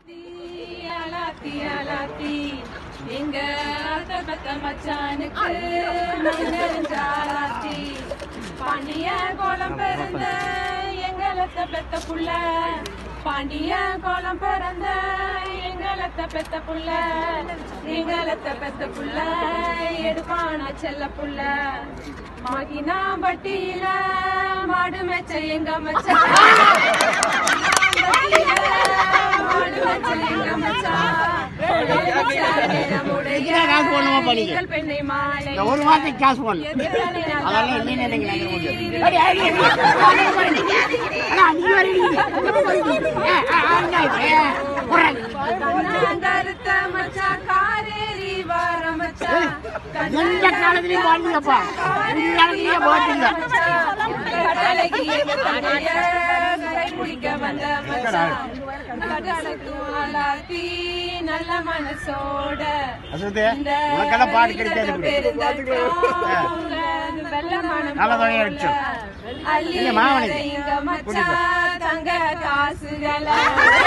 அலாத்தி அலாத்தி அலாத்தி எங்க அத்த பத்த மச்சானுக்கு மஞ்சளாத்தி பாண்டிய கோலம் பிறந்த எங்களத்த பெத்த புள்ள பாண்டிய கோலம் பிறந்த எங்களத்த பெத்த புள்ள எங்களத்த பெத்த புள்ள எடுப்பான செல்ல புள்ள மாகினா பட்டியில மாடு மேச்ச எங்க மச்சான் மாடு மேச்ச எங்க மச்சான் இதுக்கு காசு போடணுமா படிக்க? பெண்ணை மாலை இந்த ஒரு மாதத்துக்கு காசு போடணும் அதெல்லாம் இல்லைன்னு எனக்கு நினைக்க முடியாது அடி, அடி, அடி. அண்ணா, அஞ்சு வரை இருக்குது. அங்க போய் படிக்கு. ஏ, ஆ, ஆ, அண்ணா, ஏ, போடுறேன். கருத்த மச்சா காரேரி வர மச்சா எந்த காலத்துலயும் வாழ்ந்தீங்கப்பா எந்த காலத்துலயும் போட்டுங்க கடலைக்கு தடைய கரை முடிக்க வந்த மச்சான் கடலுக்கு ஆளாத்தி நல்ல மனசோட அசுதே உனக்கெல்லாம் பாட்டு கிடைக்காது இப்படி. நல்ல துணையா வச்சு. இங்க மாவனுக்கு. தங்க காசுகளை